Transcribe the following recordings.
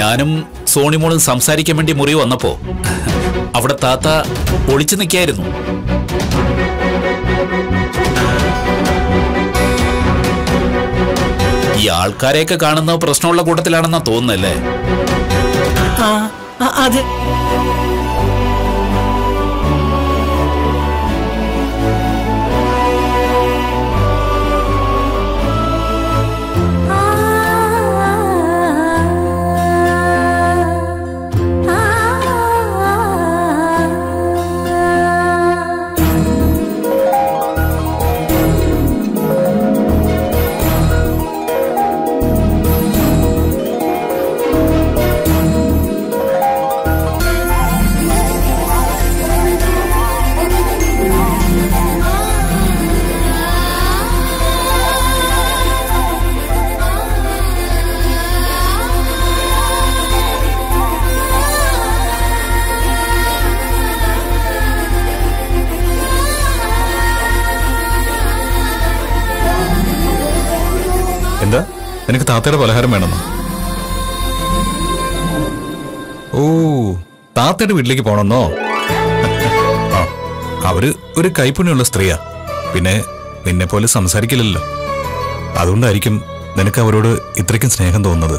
ഞാനും സോണിമോളും സംസാരിക്കാൻ വേണ്ടി മുറി വന്നപ്പോ അവിടെ താത്ത ഒളിച്ചു നിൽക്കായിരുന്നു ഈ ആൾക്കാരെയൊക്കെ കാണുന്ന പ്രശ്നമുള്ള കൂട്ടത്തിലാണെന്നാ തോന്നുന്നല്ലേ ആ ആ, അതെ എന്താ നിനക്ക് താത്തയുടെ പലഹാരം വേണമെന്നോ ഓ താത്തയുടെ വീട്ടിലേക്ക് പോണെന്നോ ആ അവര് ഒരു കൈപ്പുണ്യമുള്ള സ്ത്രീയാ പിന്നെ നിന്നെ പോലെ സംസാരിക്കില്ലല്ലോ അതുകൊണ്ടായിരിക്കും നിനക്ക് അവരോട് ഇത്രയ്ക്കും സ്നേഹം തോന്നുന്നത്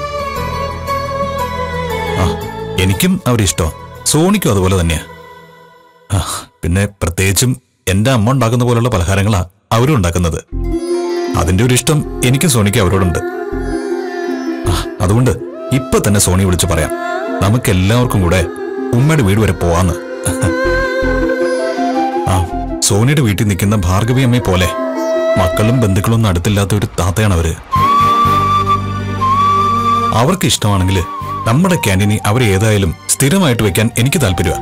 ആ എനിക്കും അവരിഷ്ടം സോണിക്കും അതുപോലെ തന്നെയാ ആ പിന്നെ പ്രത്യേകിച്ചും എന്റെ അമ്മ ഉണ്ടാക്കുന്ന പോലുള്ള പലഹാരങ്ങളാ അവരും ഉണ്ടാക്കുന്നത് അതിന്റെ ഒരു ഇഷ്ടം എനിക്കും സോണിക്ക് അവരോടുണ്ട് ആ, അതുകൊണ്ട് ഇപ്പൊ തന്നെ സോണി വിളിച്ചു പറയാം നമുക്ക് എല്ലാവർക്കും കൂടെ ഉമ്മയുടെ വീട് വരെ പോവാന്ന് ആ സോണിയുടെ വീട്ടിൽ നിൽക്കുന്ന ഭാർഗവി അമ്മയെ പോലെ മക്കളും ബന്ധുക്കളും ഒന്നും അടുത്തില്ലാത്ത ഒരു താത്തയാണ് അവര് അവർക്ക് ഇഷ്ടമാണെങ്കിൽ നമ്മുടെ ക്യാൻറ്റീനിൽ അവരെ ഏതായാലും സ്ഥിരമായിട്ട് വെക്കാൻ എനിക്ക് താല്പര്യമാ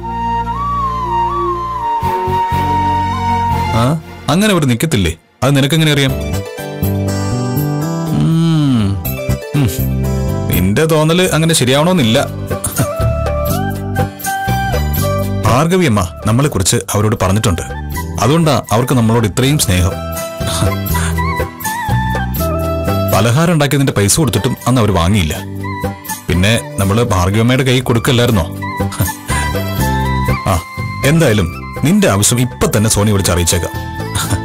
ആ അങ്ങനെ അവർ നിൽക്കത്തില്ലേ അത് നിനക്കെങ്ങനെ അറിയാം ഉം. ഉം. നിന്റെ തോന്നല് അങ്ങനെ ശരിയാവണമെന്നില്ല ഭാർഗവിയമ്മ നമ്മളെ കുറിച്ച് അവരോട് പറഞ്ഞിട്ടുണ്ട് അതുകൊണ്ടാ അവർക്ക് നമ്മളോട് ഇത്രയും സ്നേഹം പലഹാരം ഉണ്ടാക്കിയതിന്റെ പൈസ കൊടുത്തിട്ടും അന്ന് അവർ വാങ്ങിയില്ല പിന്നെ നമ്മള് ഭാർഗവമ്മയുടെ കൈ കൊടുക്കല്ലായിരുന്നോ ആ എന്തായാലും നിന്റെ ആവശ്യം ഇപ്പൊ തന്നെ സോണി വിളിച്ച് അറിയിച്ചേക്കാം